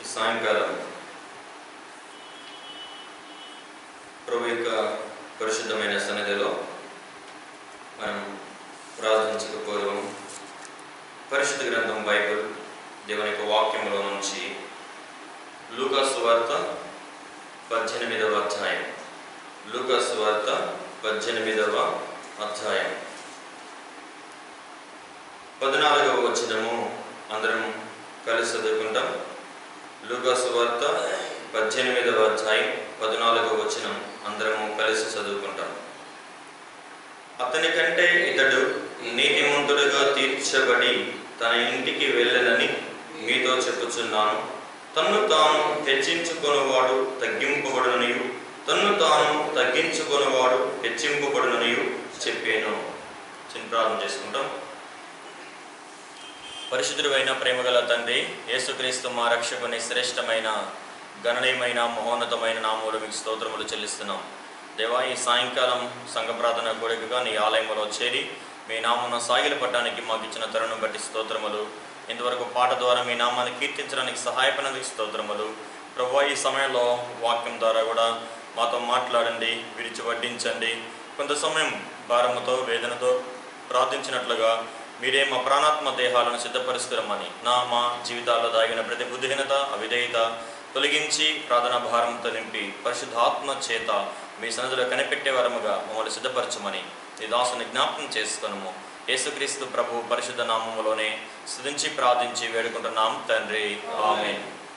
సాయంకాలం ప్రభు యొక్క పరిశుద్ధమైన సన్నిధిలో మనం ప్రార్థించక పూర్వం పరిశుద్ధ గ్రంథం బైబిల్ దేవుని యొక్క వాక్యములో నుంచి లూకాసు వార్త పద్దెనిమిదవ అధ్యాయం లూకాసు వార్త పద్దెనిమిదవ అధ్యాయం పద్నాలుగవ వచనము అందరం కలిసి చదువుకుంటాం లూకాసు వార్త పద్దెనిమిదవ అధ్యాయం పద్నాలుగవ వచనం అందరము కలిసి చదువుకుంటాం అతని కంటే ఇతడు నీతిమంతుడుగా తీర్చబడి తన ఇంటికి వెళ్ళనని మీతో చెప్పుచున్నాను తన్ను తాను హెచ్చించుకొనువాడు తగ్గింపబడుననియు తన్ను తాను తగ్గించుకొనువాడు హెచ్చింపబడుననియు చెప్పాను చిన్న ప్రార్థన చేసుకుంటాం పరిశుద్ధుడైన ప్రేమగల తండ్రి యేసుక్రీస్తు మా రక్షకుని శ్రేష్టమైన గణనీయమైన మహోన్నతమైన నామములు మీకు స్తోత్రములు చెల్లిస్తున్నాం దేవా ఈ సాయంకాలం సంఘ ప్రార్థన కోరికగా నీ ఆలయంలో చేరి మీ నామను సాగిల పట్టడానికి మాకు ఇచ్చిన తరుణం బట్టి స్తోత్రములు ఇంతవరకు పాట ద్వారా మీ నామాన్ని కీర్తించడానికి సహాయపడినందుకు స్తోత్రములు ప్రభు ఈ సమయంలో వాక్యం ద్వారా కూడా మాతో మాట్లాడండి విరిచి వడ్డించండి కొంత సమయం భారముతో వేదనతో ప్రార్థించినట్లుగా మీరే మా ప్రాణాత్మ దేహాలను సిద్ధపరుస్తురమ్మని నా మా జీవితాల్లో దాగిన ప్రతి బుద్ధిహీనత అవిధేయత తొలగించి ప్రార్థనా భారంతో నింపి పరిశుద్ధాత్మ చేత మీ సన్నిధిలో కనిపెట్టే వరముగా మమ్మల్ని సిద్ధపరచమని ఈ దాసుని జ్ఞాపకం చేసుకొనము యేసుక్రీస్తు ప్రభు పరిశుద్ధ నామములోనే స్తుతించి ప్రార్థించి వేడుకుంటున్నాం తండ్రి ఆమె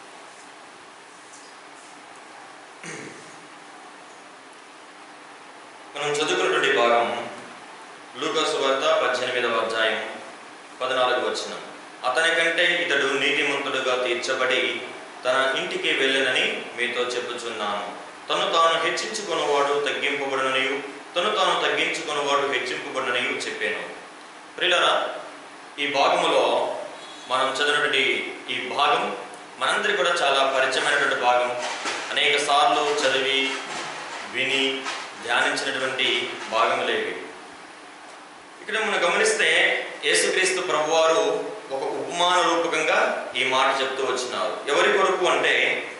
మనం చదువుకున్నటువంటి భాగం లూకాసు వార్త పద్దెనిమిదవ అధ్యాయం పద్నాలుగు వచ్చిన అతని కంటే ఇతడు నీతిమంతుడుగా తీర్చబడి తన ఇంటికి వెళ్ళనని మీతో చెప్పుచున్నాను తను తాను హెచ్చించుకున్నవాడు తగ్గింపబడుననియు తను తాను తగ్గించుకున్నవాడు హెచ్చింపబడుననియు చెప్పాను ప్రియులరా ఈ భాగములో మనం చదివినటువంటి ఈ భాగం మనందరికీ కూడా చాలా పరిచయమైనటువంటి భాగం అనేక సార్లు చదివి విని ధ్యానించినటువంటి భాగములేవి ఇక్కడ మనం గమనిస్తే యేసుక్రీస్తు ప్రభువారు ఒక ఉపమాన రూపకంగా ఈ మాట చెప్తూ వచ్చినారు ఎవరి కొరకు అంటే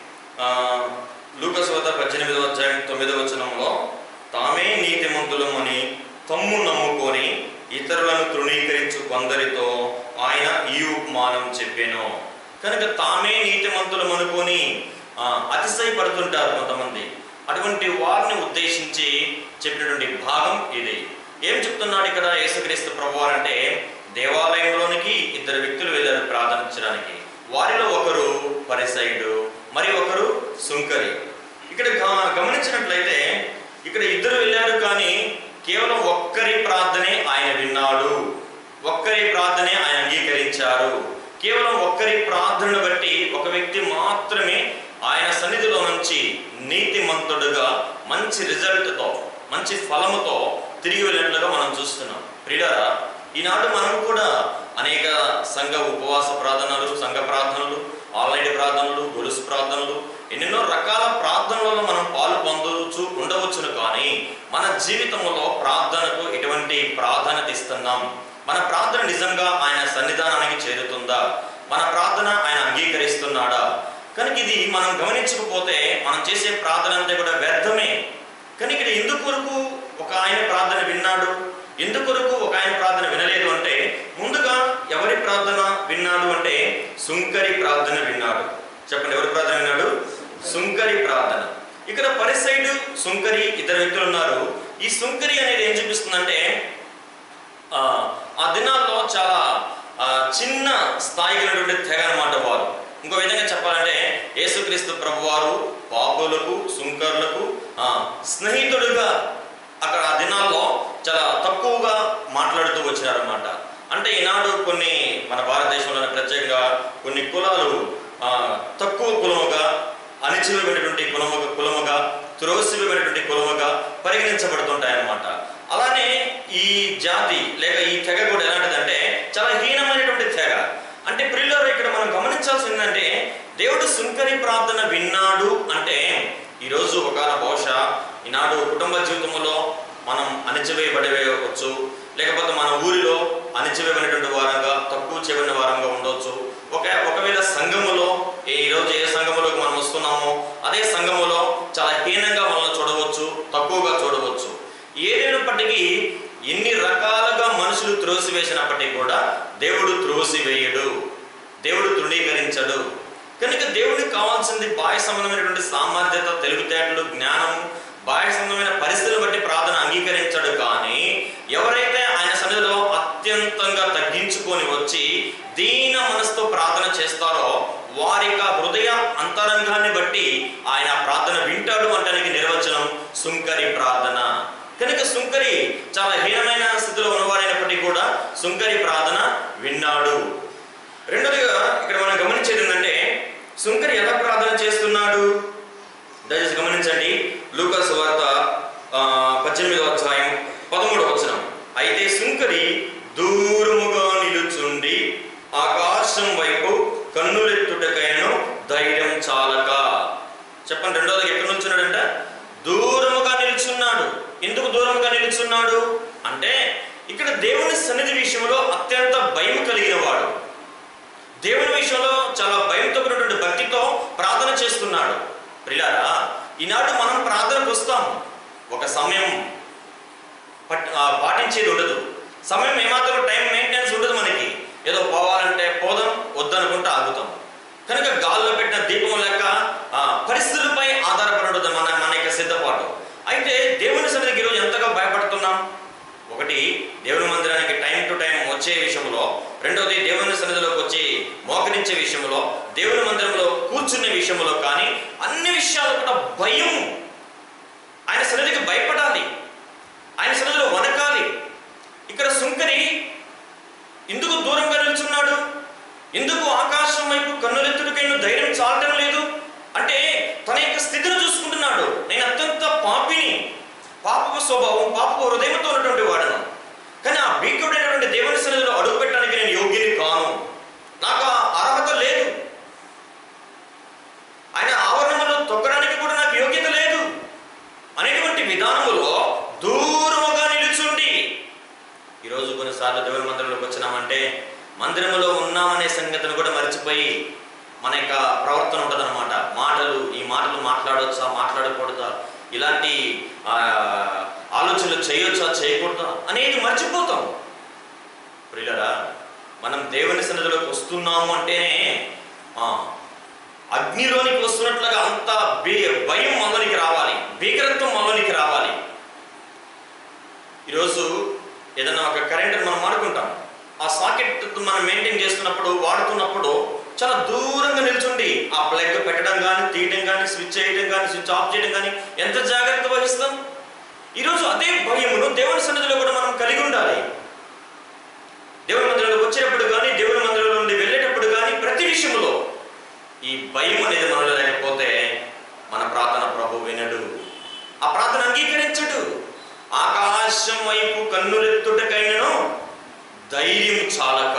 లూకస్వత పద్దెనిమిదవ అధ్యాయం తొమ్మిదవ వచనంలో తామే నీతిమంతులమని తమ్ము నమ్ముకొని ఇతరులను తృణీకరించు కొందరితో ఆయన ఈ ఉపమానం చెప్పాను కనుక తామే నీతిమంతులం అనుకొని ఆ, అతిశయపడుతుంటారు కొంతమంది అటువంటి వారిని ఉద్దేశించి చెప్పినటువంటి భాగం ఇది ఏం చెప్తున్నాడు ఇక్కడ యేసుక్రీస్తు ప్రభు అంటే దేవాలయంలోనికి ఇద్దరు వ్యక్తులు వెళ్ళారు ప్రార్థించడానికి వారిలో ఒకరు పరిసైడు మరి ఒకరు సుంకరి ఇక్కడ గ- గమనించినట్లయితే ఇక్కడ ఇద్దరు వెళ్ళారు కానీ కేవలం ఒక్కరి ప్రార్థనే ఆయన విన్నాడు ఒక్కరి ప్రార్థనే ఆయన అంగీకరించారు కేవలం ఒక్కరి ప్రార్థనను బట్టి ఒక వ్యక్తి మాత్రమే ఆయన సన్నిధిలో నుంచి నీతిమంతుడుగా మంచి రిజల్ట్తో మంచి ఫలముతో తిరిగి వెళ్ళినట్లుగా మనం చూస్తున్నాం ప్రియులారా ఈనాడు మనం కూడా అనేక సంఘ ఉపవాస ప్రార్థనలు సంఘ ప్రార్థనలు ఆన్లైన్ ప్రార్థనలు గొలుసు ప్రార్థనలు ఎన్నెన్నో రకాల ప్రార్థనలలో మనం పాలు పొందవచ్చు ఉండవచ్చును కానీ మన జీవితంలో ప్రార్థనకు ఎటువంటి ప్రాధాన్యత ఇస్తున్నాం మన ప్రార్థన నిజంగా ఆయన సన్నిధానానికి చేరుతుందా మన ప్రార్థన ఆయన అంగీకరిస్తున్నాడా కనుక ఇది మనం గమనించకపోతే మనం చేసే ప్రార్థన అంతా కూడా వ్యర్థమే కానీ ఇక్కడ ఎందుకొరకు ఒక ఆయన ప్రార్థన విన్నాడు ఎందుకొరకు ఒక ఆయన ప్రార్థన వినలేదు అంటే ముందుగా ఎవరి ప్రార్థన విన్నాడు అంటే సుంకరి ప్రార్థన విన్నాడు చెప్పండి ఎవరి ప్రార్థన విన్నాడు సుంకరి ప్రార్థన ఇక్కడ పరిసైడు సుంకరి ఇద్దరు వ్యక్తులు ఉన్నారు ఈ సుంకరి అనేది ఏం చూపిస్తుందంటే ఆ, ఆ దినాల్లో చాలా ఆ, చిన్న స్థాయి కలిగినటువంటి తెగ అనమాట వారు ఇంకో విధంగా చెప్పాలంటే యేసుక్రీస్తు ప్రభువారు పాపులకు సుంకరులకు ఆ, స్నేహితుడుగా అక్కడ ఆ దినాల్లో చాలా తక్కువగా మాట్లాడుతూ వచ్చినారన్నమాట అంటే ఈనాడు కొన్ని మన భారతదేశంలో ప్రత్యేకంగా కొన్ని కులాలు ఆ, తక్కువ కులముగా అణిచివేయబడినటువంటి కులముగా కులముగా త్రోసివేయబడినటువంటి కులముగా పరిగణించబడుతుంటాయన్నమాట అలానే ఈ జాతి లేక ఈ తెగ కూడా ఎలాంటిదంటే చాలా హీనమైనటువంటి తెగ అంటే ప్రియులారు ఇక్కడ మనం గమనించాల్సింది ఏంటంటే దేవుడు సుంకరి ప్రార్థన విన్నాడు అంటే ఈరోజు ఒకవేళ బహుశా ఈనాడు కుటుంబ జీవితంలో మనం అణిచివేయబడవచ్చు లేకపోతే మన ఊరిలో అణిచివేయబడినటువంటి వారంగా తక్కువ చేయబడిన వారంగా ఉండొచ్చు ఒక ఒకవేళ సంఘములో ఏ ఈరోజు ఏ సంఘం అదే సంఘములో చాలా హీనంగా మనల్ని చూడవచ్చు తక్కువగా చూడవచ్చు ఏదైనప్పటికీ ఎన్ని రకాలుగా మనుషులు త్రోసివేసినప్పటికీ కూడా దేవుడు త్రోసివేయడు దేవుడు తృణీకరించడు కనుక దేవుడికి కావాల్సింది బాహ్య సంబంధమైనటువంటి సామర్థ్యత తెలివితేటలు జ్ఞానం బాహ్య సంబంధమైన పరిస్థితులను బట్టి ప్రార్థన అంగీకరించడు కానీ ఎవరైతే ఆయన సన్నిధిలో అత్యంతంగా తగ్గించుకొని వచ్చి దీన మనసుతో ప్రార్థన చేస్తారో వారి యొక్క హృదయ అంతరంగాన్ని బట్టి ఆయన ప్రార్థన వింటాడు అంటానికి నిర్వచనం సుంకరి ప్రార్థన కనుక సుంకరి చాలా హీనమైన స్థితిలో ఉన్నవాడైనప్పటికీ కూడా సుంకరి ప్రార్థన విన్నాడు రెండోదిగా ఇక్కడ మనం గమనించేది ఏంటంటే సుంకరి ఎలా ప్రార్థన చేస్తున్నాడు దయచేసి గమనించండి లూకాసు వార్త ఆ, పద్దెనిమిదవ అధ్యాయం పదమూడవ వచనం అయితే సుంకరి దూరముగా నిలుచుండి ఆకాశం వైపు కన్నులెత్తుటకైనను ధైర్యం చాలక చెప్పండి రెండోది ఎక్కడ నిల్చున్నాడంట దూరముగా నిల్చున్నాడు ఎందుకు దూరముగా నిల్చున్నాడు అంటే ఇక్కడ దేవుని సన్నిధి విషయంలో అత్యంత భయం కలిగిన వాడు దేవుని విషయంలో చాలా భయంతో కూడినటువంటి భక్తితో ప్రార్థన చేస్తున్నాడు ప్రిలారా ఈనాడు మనం ప్రార్థనకు వస్తాం ఒక సమయం పట్- ఆ, పాటించేది ఉండదు సమయం ఏమాత్రం టైం మెయింటెనెన్స్ ఉండదు మనకి ఏదో పోవాలంటే పోదాం వద్దనుకుంటే ఆగుతాం కనుక గాల్లో పెట్టిన దీపం లెక్క ఆ, పరిస్థితులపై ఆధారపడి ఉంటుంది మన మన యొక్క సిద్ధపాటు అయితే దేవుని సన్నిధికి ఈరోజు ఎంతగా భయపడుతున్నాం ఒకటి దేవుని మందిరానికి టైం టు టైం వచ్చే విషయంలో రెండవది దేవుని సన్నిధిలోకి వచ్చి మోకరించే విషయంలో దేవుని మందిరంలో కూర్చునే విషయంలో కానీ అన్ని విషయాలు కూడా భయం ఆయన సన్నిధికి భయపడాలి ఆయన సన్నిధిలో వనకాలి ఇక్కడ సుంకరి ఎందుకు దూరంగా నిల్చున్నాడు ఎందుకు ఆకాశం వైపు కన్నులెత్తుడికైనా ధైర్యం చాలటం లేదు అంటే తన యొక్క స్థితిని చూసుకుంటున్నాడు నేను అత్యంత పాపిని పాపపు స్వభావం పాపపు హృదయంతో ఉన్నటువంటి వాడను కానీ ఆ భీకుడైనటువంటి దేవుని సన్నిధిలో అడుగు పెట్టడానికి నేను యోగ్యుని కాను నాకు ఆ అర్హత లేదు ఆయన ఆవరణలో తొక్కడానికి కూడా నాకు యోగ్యత లేదు అనేటువంటి విధానములో దూరముగా నిలుచుండి ఈరోజు కొన్నిసార్లు దేవుని మందిరంలోకి వచ్చినామంటే మందిరంలో ఉన్నామనే సంగతిని కూడా మర్చిపోయి మన యొక్క ప్రవర్తన ఉంటుందన్నమాట మాటలు ఈ మాటలు మాట్లాడవచ్చా మాట్లాడకూడదా ఇలాంటి ఆ, ఆలోచనలు చేయొచ్చా చేయకూడదా అనేది మర్చిపోతాం ప్రియులరా మనం దేవుని సన్నిధిలోకి వస్తున్నాము అంటేనే ఆ, అగ్నిలోనికి వస్తున్నట్లుగా అంత బే భయం మనలోనికి రావాలి భీకరత్వం మనలోనికి రావాలి ఈరోజు ఏదైనా ఒక కరెంట్ మనం వాడుకుంటాం ఆ సాకెట్ మనం మెయింటైన్ చేస్తున్నప్పుడు వాడుతున్నప్పుడు చాలా దూరంగా నిల్చుండి ఆ ప్లగ్ పెట్టడం కానీ తీయడం కానీ స్విచ్ చేయడం కానీ స్విచ్ ఆఫ్ చేయడం కానీ ఎంత జాగ్రత్త వహిస్తాం ఈరోజు అదే భయమును దేవుని సన్నిధిలో కూడా మనం కలిగి ఉండాలి దేవుని మందిరంలోకి వచ్చేటప్పుడు కానీ దేవుని మందిరంలో నుండి వెళ్ళేటప్పుడు కానీ ప్రతి విషయంలో ఈ భయం అనేది మనలో లేకపోతే మన ప్రార్థన ప్రభు వినడు ఆ ప్రార్థన అంగీకరించడు ఆకాశం వైపు కన్నులెత్తుటకైనను ధైర్యం చాలక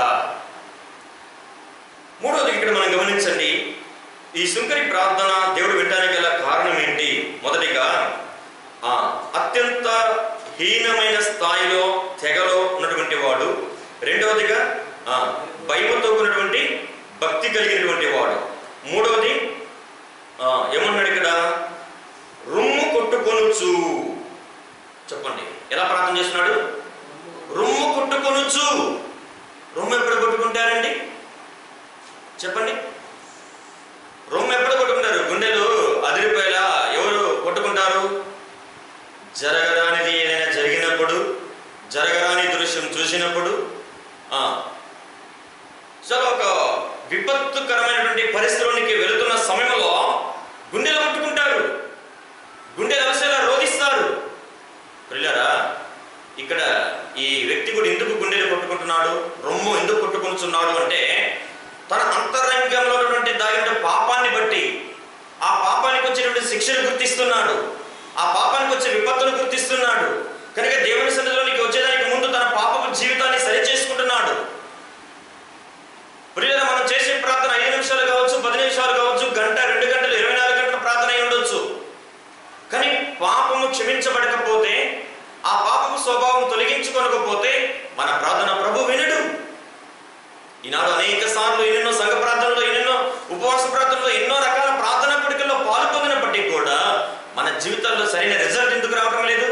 మూడోది ఇక్కడ మనం గమనించండి ఈ సుంకరి ప్రార్థన దేవుడు వినడానికి గల కారణం ఏంటి మొదటిగా ఆ, అత్యంత హీనమైన స్థాయిలో తెగలో ఉన్నటువంటి వాడు రెండవదిగా ఆ, భయముతో కూడినటువంటి భక్తి కలిగినటువంటి వాడు మూడవది ఆ, ఏమన్నాడు ఇక్కడ రుమ్ము కొట్టుకొనుచు చెప్పండి ఎలా ప్రార్థన చేస్తున్నాడు రుమ్ము కొట్టుకొనుచు రొమ్ము ఎప్పుడు కొట్టుకుంటారండి చెప్పండి రొమ్ము ఎప్పుడు కొట్టుకుంటారు గుండెలు అదిరిపోయేలా ఎవరు కొట్టుకుంటారు జరగరానిది ఏదైనా జరిగినప్పుడు జరగరాని దృశ్యం చూసినప్పుడు ఆ, చాలా ఒక విపత్తుకరమైనటువంటి పరిస్థితుల్లోనికి వెళుతున్న సమయంలో గుండెలు కొట్టుకుంటారు గుండెలు అవసరంగా రోధిస్తారు పిల్లరా ఇక్కడ ఈ వ్యక్తి కూడా ఎందుకు గుండెలు కొట్టుకుంటున్నాడు రొమ్ము ఎందుకు కొట్టుకుంటున్నాడు అంటే తన అంతరంగంలో ఉన్నటువంటి దాగిన పాపాన్ని బట్టి ఆ పాపానికి వచ్చేటువంటి శిక్షను గుర్తిస్తున్నాడు ఆ పాపానికి వచ్చే విపత్తును గుర్తిస్తున్నాడు కనుక దేవుని సన్నిధిలోనికి వచ్చేదానికి ముందు తన పాపపు జీవితాన్ని సరి చేసుకుంటున్నాడు ప్రియుల మనం చేసే ప్రార్థన ఐదు నిమిషాలు కావచ్చు పది నిమిషాలు కావచ్చు గంట రెండు గంటలు ఇరవై నాలుగు గంటల ప్రార్థన అయి ఉండొచ్చు కానీ పాపము క్షమించబడకపోతే ఆ పాపపు స్వభావం తొలగించుకొనకపోతే మన ప్రార్థన ప్రభు వినడు ఈనాడు అనేక సార్లు ఎన్నెన్నో సంఘ ప్రార్థనలో ఎన్నెన్నో ఉపవాస ప్రార్థనలో ఎన్నో రకాల ప్రార్థన కోరికల్లో పాల్పొందినప్పటికీ సరైన రిజల్ట్ ఎందుకు రావడం లేదు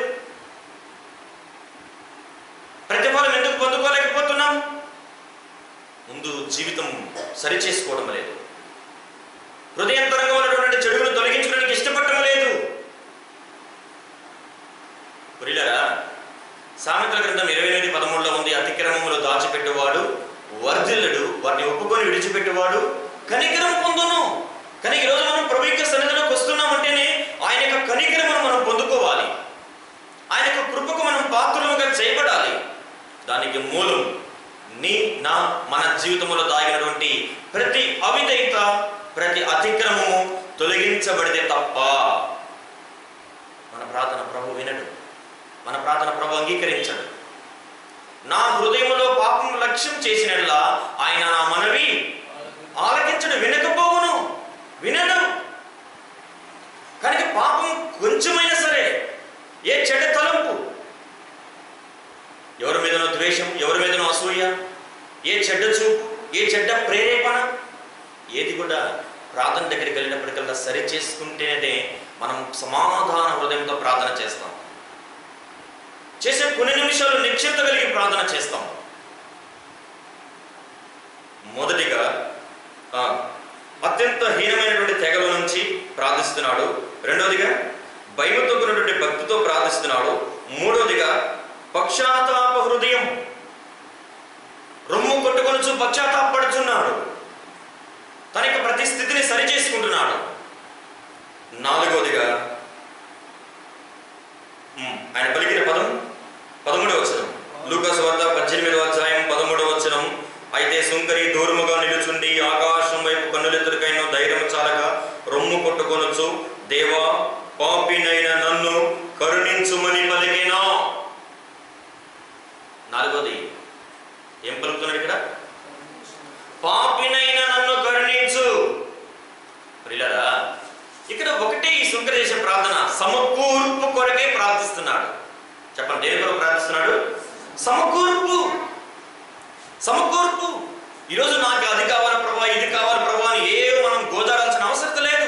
ప్రతిఫలం ఎందుకు పొందుకోలేకపోతున్నాం ముందు జీవితం సరి చేసుకోవడం లేదు హృదయంతరంగా ఉన్నటువంటి చెడుగును తొలగించడానికి ఇష్టపడటం లేదు పురిలరా సామెతల గ్రంథం ఇరవై ఎనిమిది పదమూడులో ఉంది అతిక్రమములు దాచిపెట్టేవాడు వర్ధిల్లుడు వాటిని ఒప్పుకొని విడిచిపెట్టేవాడు కనికరం పొందును కానీ ఈరోజు మనం ప్రభు యొక్క సన్నిధిలోకి వస్తున్నామంటేనే ఆయన యొక్క కనికరమును మనం పొందుకోవాలి ఆయన యొక్క కృపకు మనం పాత్రలుగా చేయబడాలి దానికి మూలం నీ నా మన జీవితంలో దాగినటువంటి ప్రతి అవిధేయత ప్రతి అతిక్రమము తొలగించబడితే తప్ప మన ప్రార్థన ప్రభు వినడు మన ప్రార్థన ప్రభు అంగీకరించడు నా హృదయంలో పాపం లక్ష్యం చేసినట్లా ఆయన నా మనవి ఆలకించడు వినకపోవును వినడు కనుక పాపం కొంచెమైనా సరే ఏ చెడ్డ తలంపు ఎవరి మీదనో ద్వేషం ఎవరి మీదనో అసూయ ఏ చెడ్డ చూపు ఏ చెడ్డ ప్రేరేపణ ఏది కూడా ప్రార్థన దగ్గరికి వెళ్ళినప్పటికల్లా సరి చేసుకుంటేనే మనం సమాధాన హృదయంతో ప్రార్థన చేస్తాం చేసే కొన్ని నిమిషాలు నిశ్చింత కలిగి ప్రార్థన చేస్తాం మొదటిగా ఆ, అత్యంత హీనమైనటువంటి తెగల నుంచి ప్రార్థిస్తున్నాడు రెండవదిగా భయముతో కూడినటువంటి భక్తితో ప్రార్థిస్తున్నాడు మూడవదిగా పక్షాతాప హృదయం రొమ్ము కొట్టుకొనుచు పశ్చాత్తాపడుచున్నాడు తన యొక్క ప్రతి స్థితిని సరి చేసుకుంటున్నాడు నాలుగవదిగా ఉమ్, ఆయన పలికిన పదం పదమూడవ వచనం లూకాసు వార్త పద్దెనిమిదవ అధ్యాయం పదమూడవ వచనం అయితే సుంకరి దూరముగా నిలుచుండి ఆకాశం వైపు కన్నులెత్తుడికైన ధైర్యం చాలక రొమ్ము కొట్టుకొనొచ్చు దేవా పాపినైన నన్ను కరుణించుమని పలికినా నాలుగోది ఏం పలుకుతున్నాడు ఇక్కడ పాపినైన నన్ను కరుణించు ప్రియులారా ఇక్కడ ఒకటే ఈ శుంకర చేసే ప్రార్థన సమకూర్పు కొరకే ప్రార్థిస్తున్నాడు చెప్పండి దేని కొరకు ప్రార్థిస్తున్నాడు సమకూర్పు సమకూర్పు ఈరోజు నాకు అది కావాలి ప్రభా ఇది కావాలి ప్రభా అని ఏ మనం గోదాడాల్సిన అవసరం లేదు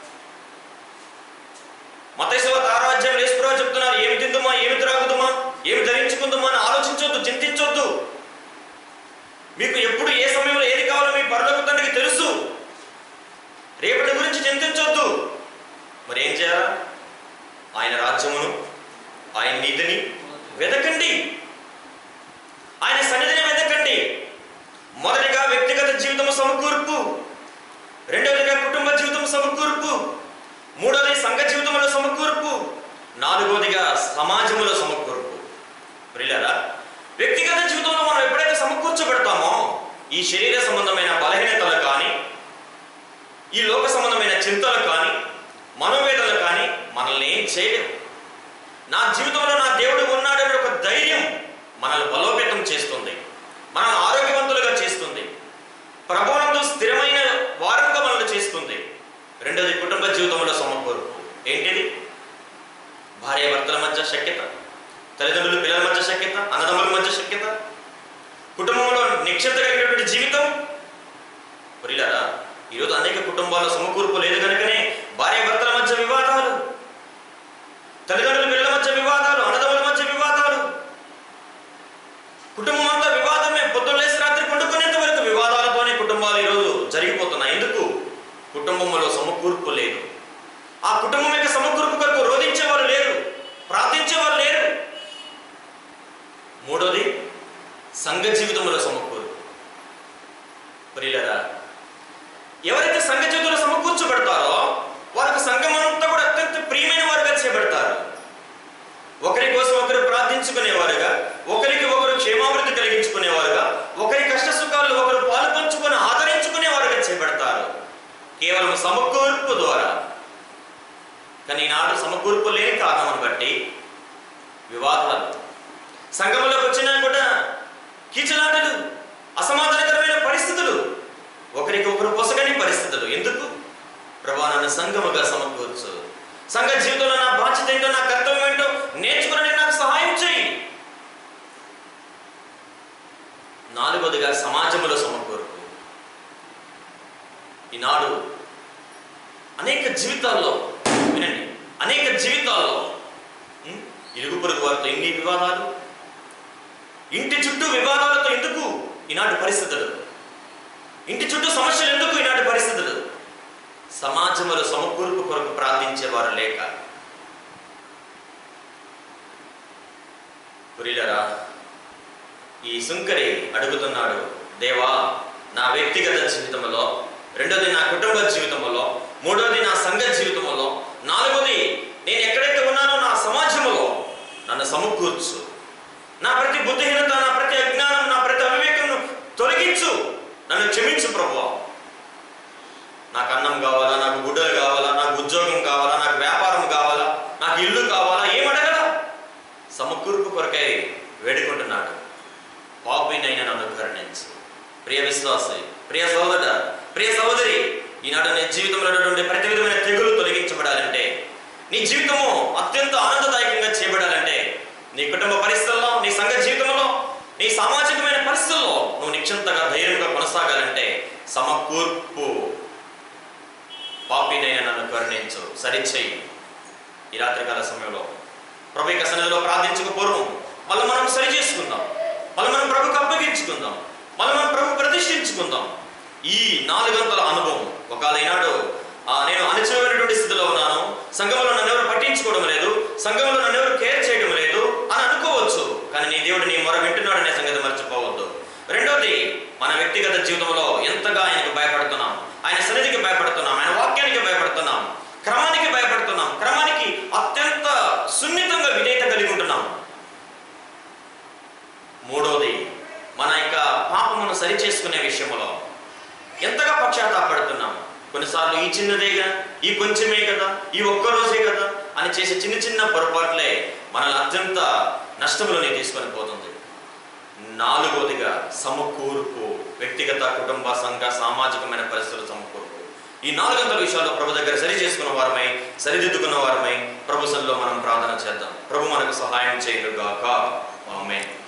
మతైసవ తారాజ్యం లేసుప్రభు చెప్తున్నారు ఏమి తిందుమా ఏమి త్రాగుదుమా ఏమి ధరించుకుందుమా అని ఆలోచించొద్దు చింతించొద్దు మీకు ఎప్పుడు ఏ సమయంలో ఏది కావాలో మీ పరలోక తండ్రికి తెలుసు రేపటి గురించి చింతించొద్దు మరి ఏం చేయాలా ఆయన రాజ్యమును ఆయన నీతిని వెతకండి ఆయన సన్నిధిని వెతకండి మొదటిగా వ్యక్తిగత జీవితం సమకూర్పు రెండవదిగా కుటుంబ జీవితం సమకూర్పు మూడవది సంఘ జీవితంలో సమకూర్పు నాలుగవదిగా సమాజంలో సమకూర్పు ప్రియులారా వ్యక్తిగత జీవితంలో మనం ఎప్పుడైతే సమకూర్చబడతామో ఈ శరీర సంబంధమైన బలహీనతలు కానీ ఈ లోక సంబంధమైన చింతలు కానీ మనోవేదనలు కానీ మనల్ని ఏం చేయలేవు నా జీవితంలో నా దేవుడు ఉన్నాడనే ఒక ధైర్యం మనల్ని బలోపేతం చేస్తుంది మనల్ని ఆరోగ్యవంతులుగా చేస్తుంది ప్రభువునందు స్థిరమైన వారంగా మనల్ని చేస్తుంది రెండోది కుటుంబ జీవితంలో సమకూర్పు ఏంటిది భార్య భర్తల మధ్య శక్యత తల్లిదండ్రులు పిల్లల మధ్య శక్యత అన్నదమ్ముల మధ్య శక్యత కుటుంబంలో నిక్షిప్త కలిగినటువంటి జీవితం పురిలారా ఈరోజు అనేక కుటుంబాల్లో సమకూర్పు లేదు కనుకనే భార్య భర్తల మధ్య వివాదాలు తల్లిదండ్రుల పిల్లల మధ్య వివాదాలు అన్నదమ్ముల మధ్య వివాదాలు కుటుంబం అంతా వివాదమే పొద్దున్న లేసి రాత్రి పండుకునేంత వరకు వివాదాలతోనే కుటుంబాలు ఈరోజు జరిగిపోతున్నాయి ఎందుకు కుటుంబంలో సమకూర్పు లేదు ఆ కుటుంబం యొక్క సమకూర్పు కొరకు రోధించేవారు లేరు ప్రార్థించేవారు లేరు మూడోది సంఘ జీవితంలో సమకూర్పు ప్రియులరా ఎవరైతే సంఘ జీవితంలో సమకూర్చబడతారో వారికి సంఘం అంతా కూడా అత్యంత ప్రియమైన వారుగా చేయబడతారు ఒకరి కోసం ఒకరు ప్రార్థించుకునేవారుగా ఒకరికి ఒకరు క్షేమాభివృద్ధి కలిగించుకునేవారుగా ఒకరి కష్ట సుఖాలు ఒకరు పాలు పంచుకొని ఆదరించుకునేవారుగా చేయబడతారు కేవలం సమకూర్పు ద్వారా కానీ ఈనాడు సమకూర్పు లేని కారణం బట్టి వివాదాలు సంఘంలోకి వచ్చినా కూడా కీచలాటలు అసమాధానకరమైన పరిస్థితులు ఒకరికి ఒకరు పొసగని పరిస్థితులు ఎందుకు ప్రభా నన్ను సంఘముగా సమకూర్చు సంఘ జీవితంలో నా బాధ్యత ఏంటో నా కర్తవ్యం ఏంటో నేర్చుకుని నాకు సహాయం చేయి నాలుగవదిగా సమాజంలో సమకూర్పు ఈనాడు అనేక జీవితాల్లో వినండి అనేక జీవితాల్లో ఉం? ఇరుగు పొరుగు వారితో ఎన్ని వివాదాలు ఇంటి చుట్టూ వివాదాలతో ఎందుకు ఈనాటి పరిస్థితులు ఇంటి చుట్టూ సమస్యలు ఎందుకు ఈనాటి పరిస్థితులు సమాజంలో సమకూర్పు కొరకు ప్రార్థించేవారు లేక పురిలరా ఈ సుంకరి అడుగుతున్నాడు దేవా నా వ్యక్తిగత జీవితంలో రెండోది నా కుటుంబ జీవితంలో మూడోది నా సంఘ జీవితంలో నాలుగోది నేను ఎక్కడైతే ఉన్నానో నా సమాజంలో నన్ను సమకూర్చు నా ప్రతి బుద్ధిహీనత నా ప్రతి అజ్ఞానం నా ప్రతి అవివేకం తొలగించు నన్ను క్షమించు ప్రభు నాకు అన్నం కావాలా నాకు గుడ్డలు కావాలా నాకు ఉద్యోగం కావాలా నాకు వ్యాపారం కావాలా నాకు ఇల్లు కావాలా ఏం అడగలా సమకూర్పు కొరకై వేడుకుంటున్నాడు పాపినైనా నన్ను కరుణించు ప్రియ విశ్వాసి ప్రియ సోదర ప్రియ సహోదరి ఈనాడు నీ జీవితంలో ఉన్నటువంటి ప్రతి విధమైన తెగులు తొలగించబడాలంటే నీ జీవితము అత్యంత ఆనందదాయకంగా చేయబడాలంటే నీ కుటుంబ పరిస్థితుల్లో నీ సంఘ జీవితంలో నీ సామాజికమైన పరిస్థితుల్లో నువ్వు నిక్షంతగా ధైర్యంగా కొనసాగాలంటే సమకూర్పు పాపినైనా నన్ను కరుణించు సరిచేయి ఈ రాత్రికాల సమయంలో ప్రభు యొక్క సన్నిధిలో ప్రార్థించక పూర్వం మళ్ళీ మనం సరి చేసుకుందాం మళ్ళీ మనం ప్రభుకి అప్పగించుకుందాం మళ్ళీ మనం ప్రభు ప్రతిష్ఠించుకుందాం ఈ నాలుగంతల అనుభవం ఒకవేళ ఈనాడు ఆ, నేను అణచివేయనటువంటి స్థితిలో ఉన్నాను సంఘంలో నన్ను ఎవరు పట్టించుకోవడం లేదు సంఘంలో నన్ను ఎవరు కేర్ చేయడం లేదు అని అనుకోవచ్చు కానీ నీ దేవుడు నీ మొర వింటున్నాడనే సంగతి మర్చిపోవద్దు రెండోది మన వ్యక్తిగత జీవితంలో ఎంతగా ఆయనకు భయపడుతున్నాం ఆయన సన్నిధికి భయపడుతున్నాం ఆయన వాక్యానికి భయపడుతున్నాం క్రమానికి భయపడుతున్నాం క్రమానికి అత్యంత సున్నితంగా విధేయత కలిగి ఉంటున్నాం మూడోది మన యొక్క పాపమును సరి చేసుకునే విషయంలో ఎంతగా పశ్చాత్తాపడుతున్నాం కొన్నిసార్లు ఈ చిన్నదే కదా ఈ కొంచెమే కదా ఈ ఒక్క రోజే కదా అని చేసే చిన్న చిన్న పొరపాట్లే మనల్ని అత్యంత నష్టంలోనే తీసుకొని పోతుంది నాలుగోదిగా సమకూర్పు వ్యక్తిగత కుటుంబ సంఘ సామాజికమైన పరిస్థితుల సమకూర్పు ఈ నాలుగంతల విషయాల్లో ప్రభు దగ్గర సరి చేసుకున్న వారమై సరిదిద్దుకున్న వారమై ప్రభు సన్నిధిలో మనం ప్రార్థన చేద్దాం ప్రభు మనకు సహాయం చేయనుగాక ఆమె